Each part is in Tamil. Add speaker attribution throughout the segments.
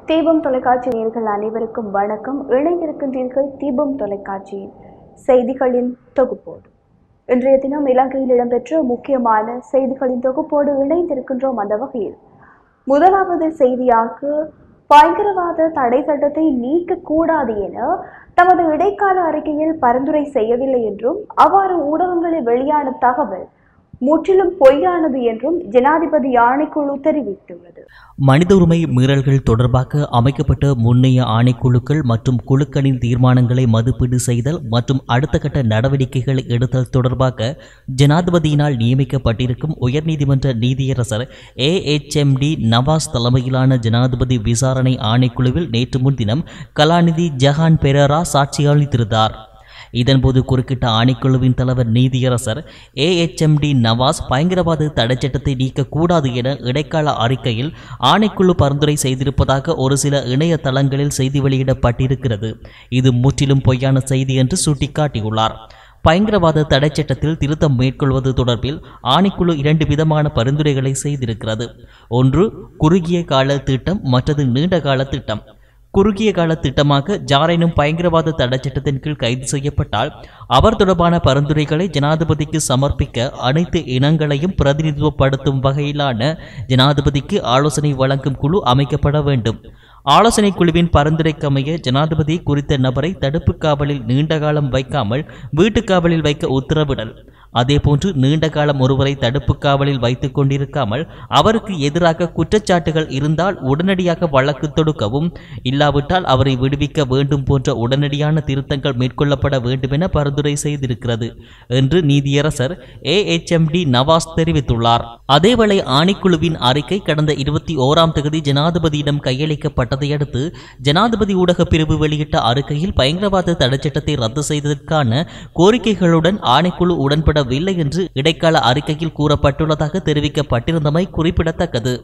Speaker 1: தீபம் தொலைக்காட்சி நேயர்கள் அனைவருக்கும் வணக்கம் இணைந்திருக்கின்றீர்கள் தீபம் தொலைக்காட்சியின் செய்திகளின் தொகுப்போடு இன்றைய தினம் இலங்கையில் இடம்பெற்ற முக்கியமான செய்திகளின் தொகுப்போடு இணைந்திருக்கின்றோம் அந்த வகையில் முதலாவது செய்தியாக பயங்கரவாத தடை சட்டத்தை நீக்கக்கூடாது என தமது இடைக்கால அறிக்கையில் பரிந்துரை செய்யவில்லை என்றும் அவ்வாறு ஊடகங்களில் வெளியான தகவல் முற்றிலும் பொய்யானது என்றும் ஜனாதிபதி ஆணைக்குழு தெரிவித்துள்ளது
Speaker 2: மனித உரிமை மீறல்கள் தொடர்பாக அமைக்கப்பட்ட முன்னைய ஆணைக்குழுக்கள் மற்றும் குழுக்களின் தீர்மானங்களை மதிப்பீடு செய்தல் மற்றும் அடுத்த கட்ட நடவடிக்கைகளை எடுத்தல் தொடர்பாக ஜனாதிபதியினால் நியமிக்கப்பட்டிருக்கும் உயர்நீதிமன்ற நீதியரசர் ஏஎச்எம்டி நவாஸ் தலைமையிலான ஜனாதிபதி விசாரணை ஆணைக்குழுவில் நேற்று முன்தினம் கலாநிதி ஜஹான் பெரேரா சாட்சியளித்திருந்தார் இதன்போது குறுக்கிட்ட ஆணைக்குழுவின் தலைவர் நீதியரசர் ஏஎச்எம்டி நவாஸ் பயங்கரவாத தடைச்சட்டத்தை நீக்கக்கூடாது என இடைக்கால அறிக்கையில் ஆணைக்குழு பரிந்துரை செய்திருப்பதாக ஒரு சில இணையதளங்களில் செய்தி வெளியிடப்பட்டிருக்கிறது இது முற்றிலும் பொய்யான செய்தி என்று சுட்டிக்காட்டியுள்ளார் பயங்கரவாத தடைச்சட்டத்தில் திருத்தம் மேற்கொள்வது தொடர்பில் ஆணைக்குழு இரண்டு விதமான பரிந்துரைகளை செய்திருக்கிறது ஒன்று குறுகிய கால திட்டம் மற்றது நீண்ட கால திட்டம் குறுகிய கால திட்டமாக ஜாரேனும் பயங்கரவாத தடைச்சட்டத்தின் கீழ் கைது செய்யப்பட்டால் அவர் தொடர்பான பரிந்துரைகளை ஜனாதிபதிக்கு சமர்ப்பிக்க அனைத்து இனங்களையும் பிரதிநிதித்துவப்படுத்தும் வகையிலான ஜனாதிபதிக்கு ஆலோசனை வழங்கும் குழு அமைக்கப்பட வேண்டும் ஆலோசனை குழுவின் பரிந்துரைக்கமைய ஜனாதிபதி குறித்த நபரை தடுப்பு காவலில் நீண்ட காலம் வைக்காமல் வீட்டுக் காவலில் வைக்க உத்தரவிடல் அதேபோன்று நீண்ட காலம் ஒருவரை தடுப்பு காவலில் வைத்துக் கொண்டிருக்காமல் அவருக்கு எதிராக குற்றச்சாட்டுகள் இருந்தால் உடனடியாக வழக்கு தொடுக்கவும் இல்லாவிட்டால் அவரை விடுவிக்க வேண்டும் போன்ற உடனடியான திருத்தங்கள் மேற்கொள்ளப்பட வேண்டும் என பரிந்துரை செய்திருக்கிறது என்று நீதியரசர் ஏஎச்எம்டி நவாஸ் தெரிவித்துள்ளார் அதேவேளை ஆணைக்குழுவின் அறிக்கை கடந்த இருபத்தி ஓராம் தேதி ஜனாதிபதியிடம் கையளிக்கப்பட்டதை அடுத்து ஜனாதிபதி ஊடக பிரிவு வெளியிட்ட அறிக்கையில் பயங்கரவாத தடைச்சட்டத்தை ரத்து செய்ததற்கான கோரிக்கைகளுடன் ஆணைக்குழு உடன்படவில்லை என்று இடைக்கால அறிக்கையில் கூறப்பட்டுள்ளதாக தெரிவிக்கப்பட்டிருந்தமை குறிப்பிடத்தக்கது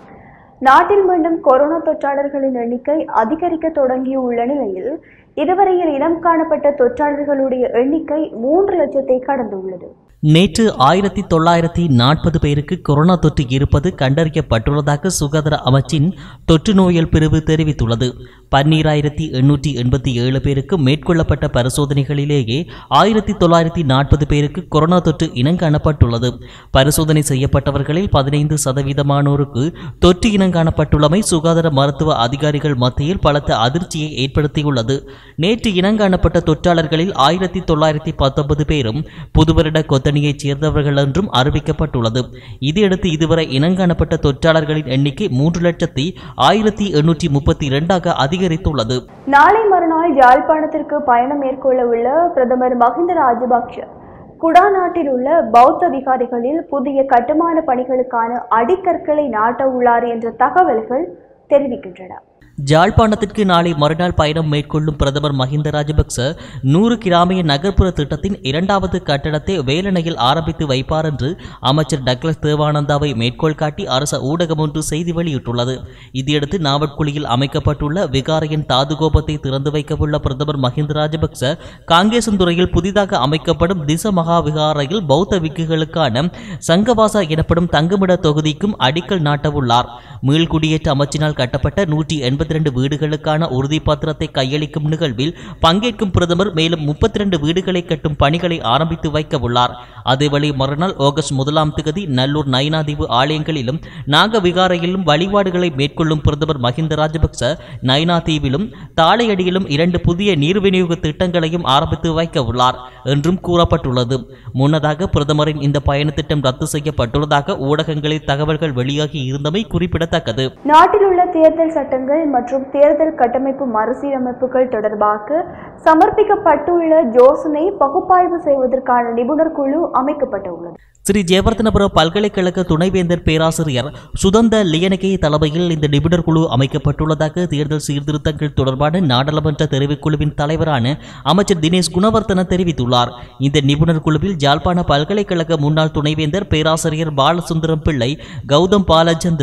Speaker 1: நாட்டில் மீண்டும் கொரோனா தொற்றாளர்களின் எண்ணிக்கை அதிகரிக்க தொடங்கியுள்ள நிலையில் இதுவரையில் இனம் காணப்பட்ட தொற்றாளர்களுடைய எண்ணிக்கை மூன்று லட்சத்தை கடந்துள்ளது
Speaker 2: நேற்று ஆயிரத்தி தொள்ளாயிரத்தி நாற்பது பேருக்கு கொரோனா தொற்று இருப்பது கண்டறியப்பட்டுள்ளதாக சுகாதார அமைச்சின் தொற்று நோயல் பிரிவு தெரிவித்துள்ளது பன்னீராயிரத்தி எண்ணூற்றி எண்பத்தி ஏழு பேருக்கு மேற்கொள்ளப்பட்ட பரிசோதனைகளிலேயே ஆயிரத்தி தொள்ளாயிரத்தி நாற்பது பேருக்கு கொரோனா தொற்று இனங்காணப்பட்டுள்ளது பரிசோதனை செய்யப்பட்டவர்களில் பதினைந்து சதவீதமானோருக்கு தொற்று இனங்காணப்பட்டுள்ளமை சுகாதார மருத்துவ அதிகாரிகள் மத்தியில் பலத்த அதிர்ச்சியை ஏற்படுத்தியுள்ளது நேற்று இனங்காணப்பட்ட தொற்றாளர்களில் ஆயிரத்தி தொள்ளாயிரத்தி பத்தொன்பது பேரும் புதுவருட கொத்தணியைச் சேர்ந்தவர்கள் என்றும் அறிவிக்கப்பட்டுள்ளது இதையடுத்து இதுவரை இனங்காணப்பட்ட தொற்றாளர்களின் எண்ணிக்கை மூன்று லட்சத்தி ஆயிரத்தி எண்ணூற்றி முப்பத்தி இரண்டாக அதிகரித்துள்ளது
Speaker 1: நாளை மறுநாள் யாழ்ப்பாணத்திற்கு பயணம் மேற்கொள்ள உள்ள பிரதமர் மஹிந்த ராஜபக்ஷ குடா நாட்டில் உள்ள பௌத்த விகாரிகளில் புதிய கட்டுமான பணிகளுக்கான அடிக்கற்களை நாட்ட உள்ளார் என்ற தகவல்கள் தெரிவிக்கின்றன
Speaker 2: ஜாழ்ப்பாணத்திற்கு நாளை மறுநாள் பயணம் மேற்கொள்ளும் பிரதமர் மஹிந்த ராஜபக்ச நூறு கிராமிய நகர்ப்புற திட்டத்தின் இரண்டாவது கட்டடத்தை வேலணையில் ஆரம்பித்து வைப்பார் என்று அமைச்சர் டக்ளஸ் தேவானந்தாவை மேற்கோள் காட்டி அரச ஊடகம் ஒன்று செய்தி வெளியிட்டுள்ளது இதையடுத்து நாவட்குழியில் அமைக்கப்பட்டுள்ள விகாரையின் தாதுகோபத்தை திறந்து வைக்கவுள்ள பிரதமர் மஹிந்த ராஜபக்ச காங்கேசந்துறையில் புதிதாக அமைக்கப்படும் திச மகா விகாரையில் பௌத்த விக்குகளுக்கான சங்கவாசா எனப்படும் தங்குமிட தொகுதிக்கும் அடிக்கல் நாட்டவுள்ளார் மீள்குடியேற்ற அமைச்சினால் கட்டப்பட்ட நூற்றி எண்பத்தி ரெண்டு வீடுகளுக்கான உறுதிப்பத்திரத்தை கையளிக்கும் நிகழ்வில் பங்கேற்கும் பிரதமர் மேலும் முப்பத்தி ரெண்டு வீடுகளை கட்டும் பணிகளை ஆரம்பித்து வைக்க உள்ளார் அதேவேளை மறுநாள் ஆகஸ்ட் முதலாம் தேதி நல்லூர் நயினாதீவு ஆலயங்களிலும் நாகவிகாரையிலும் வழிபாடுகளை மேற்கொள்ளும் பிரதமர் மஹிந்த ராஜபக்ச நைனா தீவிலும் தாளையடியிலும் இரண்டு புதிய நீர் விநியோக திட்டங்களையும் ஆரம்பித்து வைக்க உள்ளார் என்றும் கூறப்பட்டுள்ளது முன்னதாக பிரதமரின் இந்த பயண திட்டம் ரத்து செய்யப்பட்டுள்ளதாக ஊடகங்களில் தகவல்கள் வெளியாகி இருந்தமை குறிப்பிடத்தக்கது
Speaker 1: நாட்டில் உள்ள தேர்தல் சட்டங்கள் மற்றும் தேர்தல் கட்டமைப்பு மறுசீரமைப்புகள் தொடர்பாக சமர்ப்பிக்கப்பட்டுள்ள யோசனை பகுப்பாய்வு செய்வதற்கான நிபுணர் குழு அமைக்கப்பட்டுள்ளது
Speaker 2: ஸ்ரீ ஜெயவர்தனபுர பல்கலைக்கழக துணைவேந்தர் பேராசிரியர் சுதந்த லியனகே தலைமையில் இந்த நிபுணர் குழு அமைக்கப்பட்டுள்ளதாக தேர்தல் சீர்திருத்தங்கள் தொடர்பான நாடாளுமன்ற தெரிவுக்குழுவின் தலைவரான அமைச்சர் தினேஷ் குணவர்த்தன தெரிவித்துள்ளார் இந்த நிபுணர் குழுவில் ஜாழ்ப்பாண பல்கலைக்கழக முன்னாள் துணைவேந்தர் பேராசிரியர் பாலசுந்தரம் பிள்ளை கௌதம் பாலச்சந்திரன்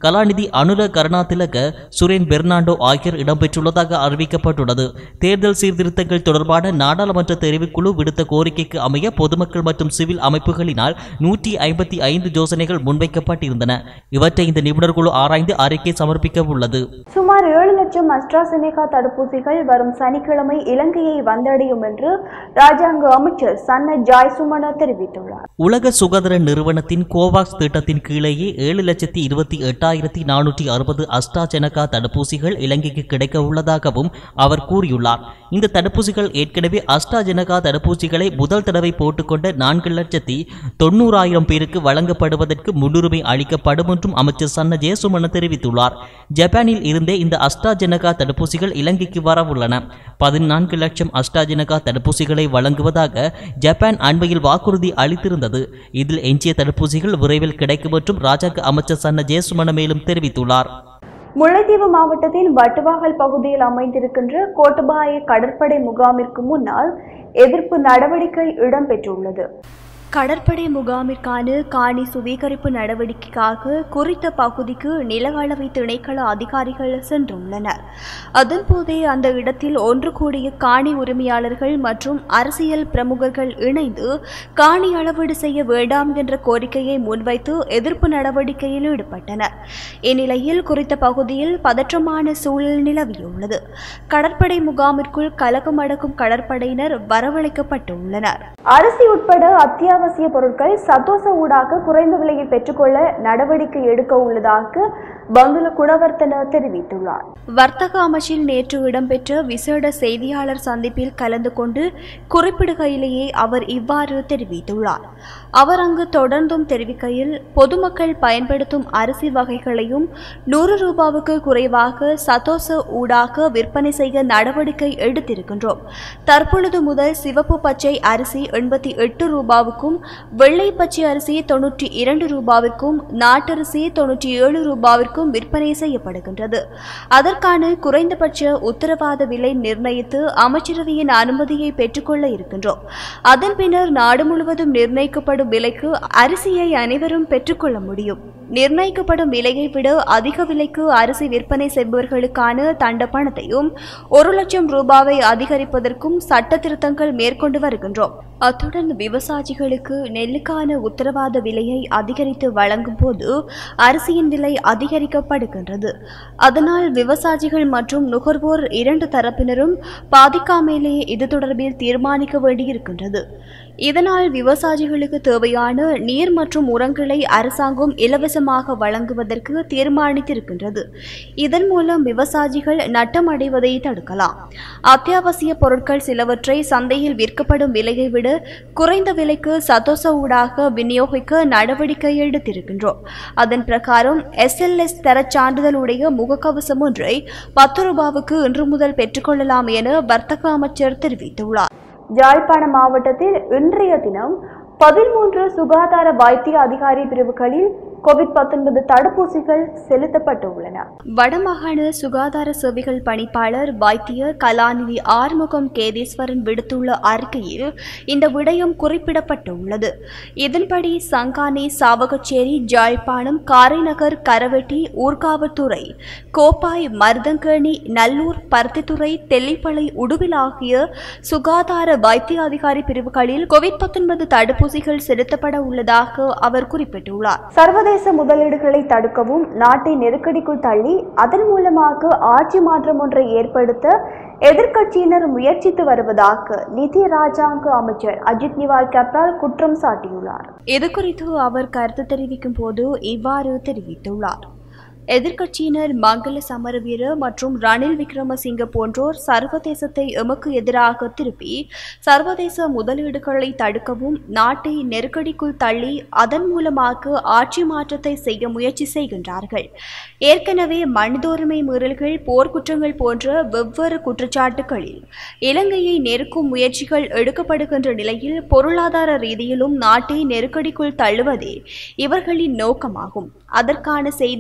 Speaker 2: கலாநிதி அனுர கருணாதிலக சுரேன் பெர்னாண்டோ ஆகியோர் இடம்பெற்றுள்ளதாக அறிவிக்கப்பட்டுள்ளது தேர்தல் சீர்திருத்தங்கள் தொடர்பான நாடாளுமன்ற தெரிவுக்குழு விடுத்த கோரிக்கைக்கு அமைய பொதுமக்கள் மற்றும் சிவில் அமைப்புகளினால் நூற்றி ஐம்பத்தி ஐந்து யோசனைகள் முன்வைக்கப்பட்டிருந்தன இவற்றை இந்த நிபுணர் குழு ஆராய்ந்து அறிக்கை சமர்ப்பிக்க உள்ளது
Speaker 1: சுமார் ஏழு லட்சம் அஸ்ட்ராசெனேகா தடுப்பூசிகள் வரும் சனிக்கிழமை இலங்கையை வந்தடையும் என்று ராஜாங்க அமைச்சர் சன்ன ஜாய்சுமன தெரிவித்துள்ளார்
Speaker 2: உலக சுகாதார நிறுவனத்தின் கோவாக்ஸ் திட்டத்தின் கீழேயே ஏழு லட்சத்தி இருபத்தி எட்டாயிரத்தி நானூற்றி அறுபது அஸ்ட்ராஜெனகா தடுப்பூசிகள் இலங்கைக்கு கிடைக்க உள்ளதாகவும் அவர் கூறியுள்ளார் இந்த தடுப்பூசிகள் ஏற்கனவே அஸ்ட்ராஜெனகா தடுப்பூசிகளை முதல் தடவை போட்டுக்கொண்ட நான்கு லட்சத்தி தொண்ணூறாயிரம் பேருக்கு வழங்கப்படுவதற்கு முன்னுரிமை அளிக்கப்படும் என்றும் அமைச்சர் சன்ன ஜெயசுமன தெரிவித்துள்ளார் ஜப்பானில் இருந்தே இந்த அஸ்ட்ராஜெனகா தடுப்பூசிகள் இலங்கைக்கு வரவுள்ளன பதினான்கு லட்சம் அஸ்ட்ராஜெனகா தடுப்பூசிகளை வழங்குவதாக ஜப்பான் அண்மையில் வாக்குறுதி அளித்திருந்தது இதில் எஞ்சிய தடுப்பூசிகள் விரைவில் கிடைக்கும் என்றும் ராஜாங்க அமைச்சர் சன்ன ஜெயசுமன மேலும் தெரிவித்துள்ளார்
Speaker 1: முல்லைத்தீவு மாவட்டத்தின் வட்டுவாகல் பகுதியில் அமைந்திருக்கின்ற கோட்டபாய கடற்படை முகாமிற்கு முன்னால் எதிர்ப்பு நடவடிக்கை இடம்பெற்றுள்ளது கடற்படை முகாமிற்கான காணி சுவீகரிப்பு நடவடிக்கைக்காக குறித்த பகுதிக்கு நில அளவை திணைக்கள அதிகாரிகள் சென்றுள்ளனர் அதன்போதே அந்த இடத்தில் ஒன்று கூடிய காணி உரிமையாளர்கள் மற்றும் அரசியல் பிரமுகர்கள் இணைந்து காணி அளவீடு செய்ய வேண்டாம் என்ற கோரிக்கையை முன்வைத்து எதிர்ப்பு நடவடிக்கையில் ஈடுபட்டனர் இந்நிலையில் குறித்த பகுதியில் பதற்றமான சூழல் நிலவியுள்ளது கடற்படை முகாமிற்குள் கலகம் அடக்கும் கடற்படையினர் வரவழைக்கப்பட்டுள்ளனர் அரிசி உட்பட அத்தியாவசிய பொருட்கள் சத்தோச ஊடாக குறைந்த விலையில் பெற்றுக்கொள்ள நடவடிக்கை எடுக்க உள்ளதாக பந்துல குணவர்த்தன தெரிவித்துள்ளார் வர்த்தக அமைச்சில் நேற்று இடம்பெற்ற விசேட செய்தியாளர் சந்திப்பில் கலந்து கொண்டு குறிப்பிடுகையிலேயே அவர் இவ்வாறு தெரிவித்துள்ளார் அவர் அங்கு தொடர்ந்தும் தெரிவிக்கையில் பொதுமக்கள் பயன்படுத்தும் அரிசி வகைகளையும் நூறு ரூபாவுக்கு குறைவாக சதோச ஊடாக விற்பனை செய்ய நடவடிக்கை எடுத்திருக்கின்றோம் தற்பொழுது முதல் சிவப்பு பச்சை அரிசி எண்பத்தி எட்டு ரூபாவுக்கும் வெள்ளை பச்சை அரிசி தொன்னூற்றி இரண்டு ரூபாவிற்கும் நாட்டரிசி தொன்னூற்றி ஏழு ரூபாவிற்கும் விற்பனை செய்யப்படுகின்றது அதற்கான குறைந்தபட்ச உத்தரவாத விலை நிர்ணயித்து அமைச்சரவையின் அனுமதியை பெற்றுக்கொள்ள இருக்கின்றோம் அதன் பின்னர் நாடு முழுவதும் நிர்ணயிக்கப்படும் விலைக்கு அரிசியை அனைவரும் பெற்றுக்கொள்ள முடியும் நிர்ணயிக்கப்படும் விலையை விட அதிக விலைக்கு அரிசி விற்பனை செய்பவர்களுக்கான தண்ட பணத்தையும் ஒரு லட்சம் ரூபாவை அதிகரிப்பதற்கும் சட்ட திருத்தங்கள் மேற்கொண்டு வருகின்றோம் அத்துடன் விவசாயிகளுக்கு நெல்லுக்கான உத்தரவாத விலையை அதிகரித்து வழங்கும் போது அரிசியின் விலை அதிகரிக்கப்படுகின்றது அதனால் விவசாயிகள் மற்றும் நுகர்வோர் இரண்டு தரப்பினரும் பாதிக்காமலே இது தொடர்பில் தீர்மானிக்க வேண்டியிருக்கின்றது இதனால் விவசாயிகளுக்கு தேவையான நீர் மற்றும் உரங்களை அரசாங்கம் இலவசமாக வழங்குவதற்கு தீர்மானித்திருக்கின்றது இதன் மூலம் விவசாயிகள் நட்டம் அடைவதை தடுக்கலாம் அத்தியாவசிய பொருட்கள் சிலவற்றை சந்தையில் விற்கப்படும் விலையை விட குறைந்த விலைக்கு சதோச ஊடாக விநியோகிக்க நடவடிக்கை எடுத்திருக்கின்றோம் அதன் பிரகாரம் எஸ்எல்எஸ் தரச் சான்றிதழுடைய முகக்கவசம் ஒன்றை பத்து ரூபாவுக்கு இன்று முதல் பெற்றுக்கொள்ளலாம் என வர்த்தக அமைச்சர் தெரிவித்துள்ளார் யாழ்ப்பாண மாவட்டத்தில் இன்றைய தினம் பதிமூன்று சுகாதார வைத்திய அதிகாரி பிரிவுகளில் கோவிட் பத்தொன்பது தடுப்பூசிகள் செலுத்தப்பட்டுள்ளன வடமாகாண சுகாதார சேவைகள் பணிப்பாளர் வைத்திய கலாநிதி ஆறுமுகம் கேதீஸ்வரன் விடுத்துள்ள அறிக்கையில் இந்த விடயம் குறிப்பிடப்பட்டுள்ளது இதன்படி சங்கானே சாவகச்சேரி ஜாழ்ப்பாணம் காரைநகர் கரவெட்டி ஊர்காவத்துறை கோப்பாய் மருதங்கேணி நல்லூர் பருத்தித்துறை தெல்லிப்பளை உடுவில் ஆகிய சுகாதார வைத்திய அதிகாரி பிரிவுகளில் கோவிட் பத்தொன்பது தடுப்பூசிகள் செலுத்தப்பட உள்ளதாக அவர் குறிப்பிட்டுள்ளார் சர்வதேச முதலீடுகளை தடுக்கவும் நாட்டை நெருக்கடிக்குள் தள்ளி அதன் மூலமாக ஆட்சி மாற்றம் ஒன்றை ஏற்படுத்த எதிர்க்கட்சியினர் முயற்சித்து வருவதாக நிதி ராஜாங்க அமைச்சர் அஜித் நிவால் கப்பால் குற்றம் சாட்டியுள்ளார் இது குறித்து அவர் கருத்து தெரிவிக்கும் போது இவ்வாறு தெரிவித்துள்ளார் எதிர்க்கட்சியினர் மங்கள சமரவீர மற்றும் ரணில் விக்ரமசிங்க போன்றோர் சர்வதேசத்தை எமக்கு எதிராக திருப்பி சர்வதேச முதலீடுகளை தடுக்கவும் நாட்டை நெருக்கடிக்குள் தள்ளி அதன் மூலமாக ஆட்சி மாற்றத்தை செய்ய முயற்சி செய்கின்றார்கள் ஏற்கனவே மனிதோரிமை மீறல்கள் போர்க்குற்றங்கள் போன்ற வெவ்வேறு குற்றச்சாட்டுகளில் இலங்கையை நெருக்கும் முயற்சிகள் எடுக்கப்படுகின்ற நிலையில் பொருளாதார ரீதியிலும் நாட்டை நெருக்கடிக்குள் தள்ளுவதே இவர்களின் நோக்கமாகும் அதற்கான செய்தியை இவர்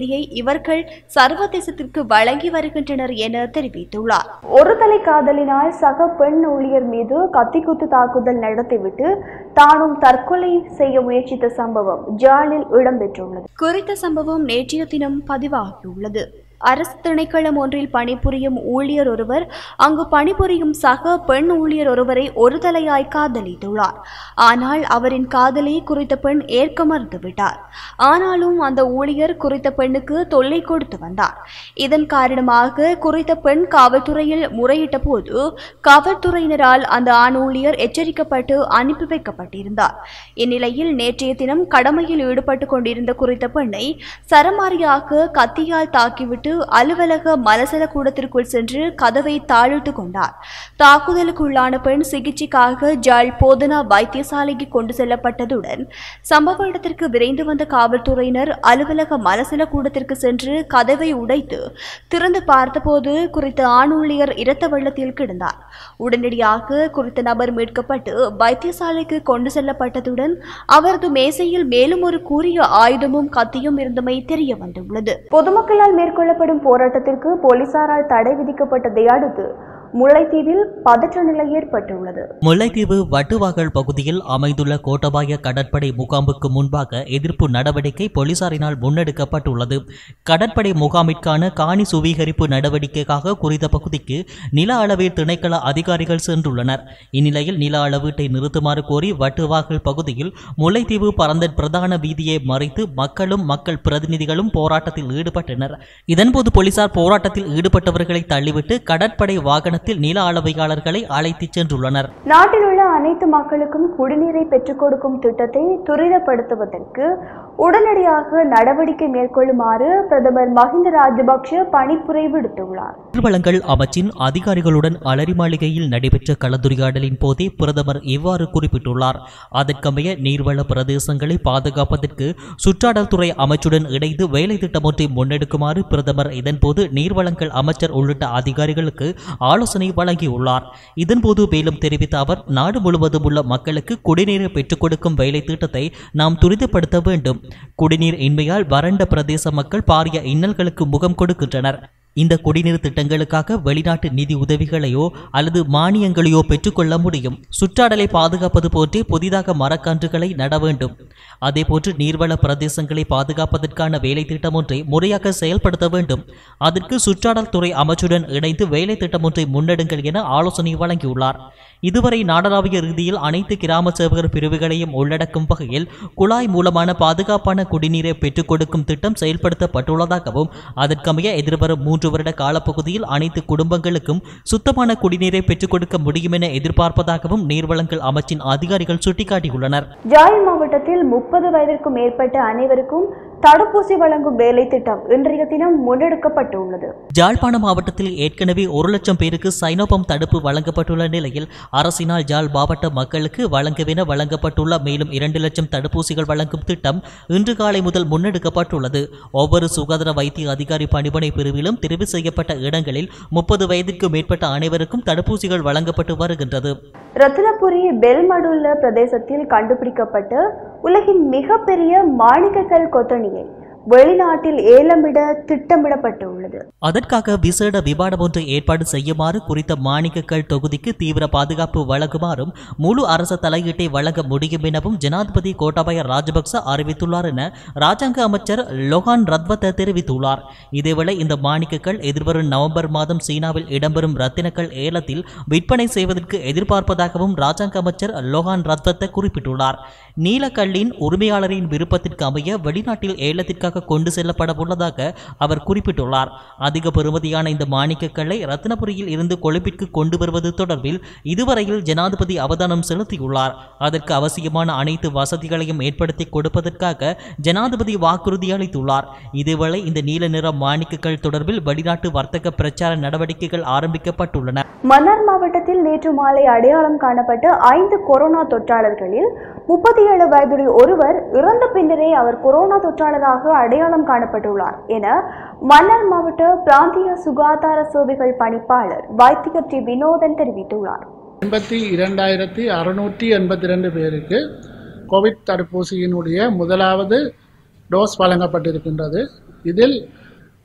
Speaker 1: மருத்துவர்கள் சர்வதேசத்திற்கு வழங்கி வருகின்றனர் என தெரிவித்துள்ளார்
Speaker 3: ஒரு தலை காதலினால் சக பெண் ஊழியர் மீது கத்திக்குத்து தாக்குதல் நடத்திவிட்டு தானும் தற்கொலை செய்ய முயற்சித்த சம்பவம் ஜாலில் இடம்பெற்றுள்ளது
Speaker 1: குறித்த சம்பவம் நேற்றைய தினம் பதிவாகியுள்ளது அரசு திணைக்களம் ஒன்றில் பணிபுரியும் ஊழியர் ஒருவர் அங்கு பணிபுரியும் சக பெண் ஊழியர் ஒருவரை ஒரு தலையாய் காதலித்துள்ளார் ஆனால் அவரின் காதலை குறித்த பெண் ஏற்க மறுத்துவிட்டார் ஆனாலும் அந்த ஊழியர் குறித்த பெண்ணுக்கு தொல்லை கொடுத்து வந்தார் இதன் காரணமாக குறித்த பெண் காவல்துறையில் முறையிட்ட போது காவல்துறையினரால் அந்த ஆண் ஊழியர் எச்சரிக்கப்பட்டு அனுப்பி வைக்கப்பட்டிருந்தார் இந்நிலையில் நேற்றைய தினம் கடமையில் ஈடுபட்டு கொண்டிருந்த குறித்த பெண்ணை சரமாரியாக கத்தியால் தாக்கிவிட்டு அலுவலக மலசல கூடத்திற்குள் சென்று கதவை தாழிட்டு கொண்டார் தாக்குதலுக்குள்ளான பெண் சிகிச்சைக்காக ஜாழ் போதனா வைத்தியசாலைக்கு கொண்டு செல்லப்பட்டதுடன் சம்பவ இடத்திற்கு விரைந்து வந்த காவல்துறையினர் அலுவலக மலசல கூடத்திற்கு சென்று கதவை உடைத்து திறந்து பார்த்தபோது குறித்த ஆண் ஊழியர் இரத்த வெள்ளத்தில் கிடந்தார் உடனடியாக குறித்த நபர் மீட்கப்பட்டு வைத்தியசாலைக்கு கொண்டு செல்லப்பட்டதுடன் அவரது மேசையில் மேலும் ஒரு கூரிய ஆயுதமும் கத்தியும் இருந்தமை தெரிய வந்துள்ளது
Speaker 3: பொதுமக்களால் மேற்கொள்ளப்படும் போராட்டத்திற்கு போலீசாரால் தடை விதிக்கப்பட்டதை அடுத்து முல்லைத்தீவில் பதற்ற நிலை ஏற்பட்டுள்ளது
Speaker 2: முல்லைத்தீவு வட்டுவாகல் பகுதியில் அமைந்துள்ள கோட்டபாய கடற்படை முகாமுக்கு முன்பாக எதிர்ப்பு நடவடிக்கை போலீசாரினால் முன்னெடுக்கப்பட்டுள்ளது கடற்படை முகாமிற்கான காணி சுவீகரிப்பு நடவடிக்கைக்காக குறித்த பகுதிக்கு நில அளவீடு திணைக்கள அதிகாரிகள் சென்றுள்ளனர் இந்நிலையில் நில அளவீட்டை நிறுத்துமாறு கோரி வட்டுவாகல் பகுதியில் முல்லைத்தீவு பரந்தன் பிரதான வீதியை மறைத்து மக்களும் மக்கள் பிரதிநிதிகளும் போராட்டத்தில் ஈடுபட்டனர் இதன்போது போலீசார் போராட்டத்தில் ஈடுபட்டவர்களை தள்ளிவிட்டு கடற்படை வாகனத்தில் நில அளவையாளர்களை அழைத்துச் சென்றுள்ளனர்
Speaker 3: நாட்டில் உள்ள அனைத்து மக்களுக்கும் குடிநீரை பெற்றுக் கொடுக்கும் திட்டத்தை துரிதப்படுத்துவதற்கு உடனடியாக நடவடிக்கை மேற்கொள்ளுமாறு பிரதமர் மஹிந்த ராஜபக்ஷ பணிப்புரை விடுத்துள்ளார்
Speaker 2: நீர்வளங்கள் அமைச்சின் அதிகாரிகளுடன் அலரி மாளிகையில் நடைபெற்ற கலந்துரையாடலின் போதே பிரதமர் இவ்வாறு குறிப்பிட்டுள்ளார் அதற்கமைய நீர்வள பிரதேசங்களை பாதுகாப்பதற்கு சுற்றாடல் துறை அமைச்சுடன் இணைந்து வேலை திட்டம் ஒன்றை முன்னெடுக்குமாறு பிரதமர் இதன்போது நீர்வளங்கள் அமைச்சர் உள்ளிட்ட அதிகாரிகளுக்கு ஆலோசனை வழங்கியுள்ளார் இதன்போது மேலும் தெரிவித்த அவர் நாடு முழுவதும் உள்ள மக்களுக்கு குடிநீரை பெற்றுக் கொடுக்கும் வேலை திட்டத்தை நாம் துரிதப்படுத்த வேண்டும் குடிநீர் இன்மையால் வறண்ட பிரதேச மக்கள் பாரிய இன்னல்களுக்கு முகம் கொடுக்கின்றனர் இந்த குடிநீர் திட்டங்களுக்காக வெளிநாட்டு நிதி உதவிகளையோ அல்லது மானியங்களையோ பெற்றுக்கொள்ள முடியும் சுற்றாடலை பாதுகாப்பது போன்றே புதிதாக மரக்கன்றுகளை நட வேண்டும் அதேபோன்று நீர்வள பிரதேசங்களை பாதுகாப்பதற்கான வேலை திட்டம் ஒன்றை முறையாக செயல்படுத்த வேண்டும் அதற்கு சுற்றாடல் துறை அமைச்சுடன் இணைந்து வேலை திட்டம் ஒன்றை முன்னெடுங்கள் என ஆலோசனை வழங்கியுள்ளார் இதுவரை நாடளாவிய ரீதியில் அனைத்து கிராம சேவகர் பிரிவுகளையும் உள்ளடக்கும் வகையில் குழாய் மூலமான பாதுகாப்பான குடிநீரை பெற்றுக் கொடுக்கும் திட்டம் செயல்படுத்தப்பட்டுள்ளதாகவும் அதற்கமைய எதிர்வரும் மூன்று வருட காலப்பகுதியில் அனைத்து குடும்பங்களுக்கும் சுத்தமான குடிநீரை பெற்றுக் கொடுக்க முடியும் என எதிர்பார்ப்பதாகவும் நீர்வளங்கள் அமைச்சின் அதிகாரிகள் சுட்டிக்காட்டியுள்ளனர்
Speaker 3: ஜாழ் மாவட்டத்தில் முப்பது வயதிற்கும் மேற்பட்ட அனைவருக்கும் தடுப்பூசி வழங்கும் வேலை திட்டம் இன்றைய தினம் முன்னெடுக்கப்பட்டுள்ளது
Speaker 2: ஜாழ்ப்பாண மாவட்டத்தில் ஏற்கனவே ஒரு லட்சம் பேருக்கு சைனோபம் தடுப்பு வழங்கப்பட்டுள்ள நிலையில் அரசினால் ஜாழ் மாவட்ட மக்களுக்கு வழங்கவென வழங்கப்பட்டுள்ள மேலும் இரண்டு லட்சம் தடுப்பூசிகள் வழங்கும் திட்டம் இன்று காலை முதல் முன்னெடுக்கப்பட்டுள்ளது ஒவ்வொரு சுகாதார வைத்திய அதிகாரி பணிமனை பிரிவிலும் தெரிவு செய்யப்பட்ட இடங்களில் முப்பது வயதிற்கு மேற்பட்ட அனைவருக்கும் தடுப்பூசிகள் வழங்கப்பட்டு வருகின்றது
Speaker 3: ரத்தினபுரி பெல்மடுல்ல பிரதேசத்தில் கண்டுபிடிக்கப்பட்ட உலகின் மிகப்பெரிய மாணிக்கக்கல் கொத்தணியை வெளிநாட்டில் ஏலமிட திட்டமிடப்பட்டுள்ளது
Speaker 2: அதற்காக விசேட விமானம் ஒன்றை ஏற்பாடு செய்யுமாறு குறித்த மாணிக்கக்கல் தொகுதிக்கு தீவிர பாதுகாப்பு வழங்குமாறும் முழு அரச தலையீட்டை வழங்க முடியும் எனவும் ஜனாதிபதி கோட்டாபய ராஜபக்ச அறிவித்துள்ளார் என ராஜாங்க அமைச்சர் லொஹான் ரத்வத்த தெரிவித்துள்ளார் இதேவேளை இந்த மாணிக்கக்கல் எதிர்வரும் நவம்பர் மாதம் சீனாவில் இடம்பெறும் ரத்தினக்கல் ஏலத்தில் விற்பனை செய்வதற்கு எதிர்பார்ப்பதாகவும் ராஜாங்க அமைச்சர் லொஹான் ரத்வத்த குறிப்பிட்டுள்ளார் நீலக்கல்லின் உரிமையாளரின் விருப்பத்திற்கு அமைய வெளிநாட்டில் ஏலத்திற்காக கொண்டு செல்லப்பட உள்ளதாக அவர் குறிப்பிட்டுள்ளார் அதிக பெறுமதியான இந்த மாணிக்கக்கல்லை ரத்தினபுரியில் இருந்து கொழும்பிற்கு கொண்டு வருவது தொடர்பில் இதுவரையில் ஜனாதிபதி அவதானம் செலுத்தியுள்ளார் அதற்கு அவசியமான அனைத்து வசதிகளையும் ஏற்படுத்தி கொடுப்பதற்காக ஜனாதிபதி வாக்குறுதி அளித்துள்ளார் இதேவேளை இந்த நீல நிற மாணிக்கக்கல் தொடர்பில் வெளிநாட்டு வர்த்தக பிரச்சார நடவடிக்கைகள் ஆரம்பிக்கப்பட்டுள்ளன
Speaker 3: மன்னார் மாவட்டத்தில் நேற்று மாலை அடையாளம் காணப்பட்ட ஐந்து கொரோனா தொற்றாளர்களில் முப்பத்தி ஏழு வயதுடைய ஒருவர் இறந்த பின்னரே அவர் கொரோனா தொற்றாளராக அடையாளம் காணப்பட்டுள்ளார் என மன்னார் மாவட்ட பிராந்திய சுகாதார சேவைகள் பணிப்பாளர் வைத்தியர் டி வினோதன் தெரிவித்துள்ளார்
Speaker 4: எண்பத்தி இரண்டாயிரத்தி அறுநூற்றி எண்பத்தி ரெண்டு பேருக்கு கோவிட் தடுப்பூசியினுடைய முதலாவது டோஸ் வழங்கப்பட்டிருக்கின்றது இதில்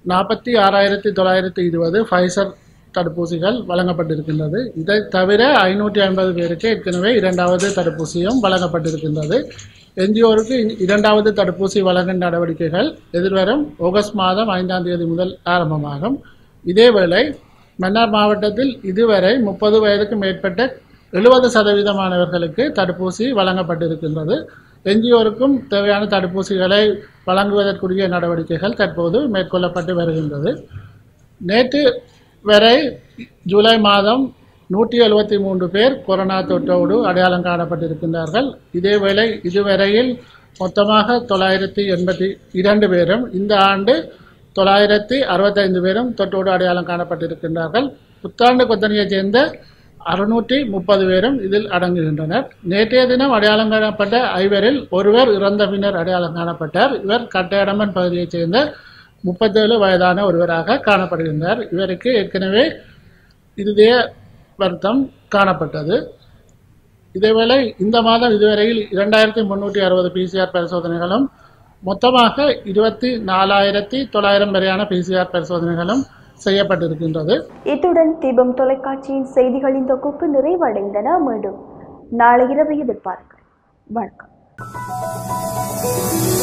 Speaker 4: நாற்பத்தி ஆறாயிரத்தி தொள்ளாயிரத்தி இருபது ஃபைசர் தடுப்பூசிகள் வழங்கப்பட்டிருக்கின்றது இதை தவிர ஐநூற்றி ஐம்பது பேருக்கு ஏற்கனவே இரண்டாவது தடுப்பூசியும் வழங்கப்பட்டிருக்கின்றது என்ஜிஓருக்கு இரண்டாவது தடுப்பூசி வழங்கும் நடவடிக்கைகள் எதிர்வரும் ஆகஸ்ட் மாதம் ஐந்தாம் தேதி முதல் ஆரம்பமாகும் இதேவேளை மன்னார் மாவட்டத்தில் இதுவரை முப்பது வயதுக்கு மேற்பட்ட எழுபது சதவீதமானவர்களுக்கு தடுப்பூசி வழங்கப்பட்டிருக்கின்றது என்ஜிஓருக்கும் தேவையான தடுப்பூசிகளை வழங்குவதற்குரிய நடவடிக்கைகள் தற்போது மேற்கொள்ளப்பட்டு வருகின்றது நேற்று வரை ஜூலை மாதம் நூற்றி எழுபத்தி மூன்று பேர் கொரோனா தொற்றோடு அடையாளம் காணப்பட்டிருக்கின்றார்கள் இதேவேளை இதுவரையில் மொத்தமாக தொள்ளாயிரத்தி எண்பத்தி இரண்டு பேரும் இந்த ஆண்டு தொள்ளாயிரத்தி அறுபத்தைந்து பேரும் தொற்றோடு அடையாளம் காணப்பட்டிருக்கின்றார்கள் புத்தாண்டு கொத்தனையைச் சேர்ந்த அறுநூற்றி முப்பது பேரும் இதில் அடங்குகின்றனர் நேற்றைய தினம் அடையாளம் காணப்பட்ட ஐவரில் ஒருவர் இறந்த பின்னர் அடையாளம் காணப்பட்டார் இவர் கட்டையடம்பன் பகுதியைச் சேர்ந்த முப்பத்தேழு வயதான ஒருவராக காணப்படுகின்றார் இவருக்கு ஏற்கனவே இதய வருத்தம் காணப்பட்டது இதேவேளை இந்த மாதம் இதுவரையில் இரண்டாயிரத்தி முன்னூற்றி அறுபது பிசிஆர் பரிசோதனைகளும் மொத்தமாக இருபத்தி நாலாயிரத்தி தொள்ளாயிரம் வரையான பிசிஆர் பரிசோதனைகளும் செய்யப்பட்டிருக்கின்றது
Speaker 1: இத்துடன் தீபம் தொலைக்காட்சியின் செய்திகளின் தொகுப்பு நிறைவடைந்தன மீண்டும் நாளை இரவு எதிர்பார்க்கிறேன் வணக்கம்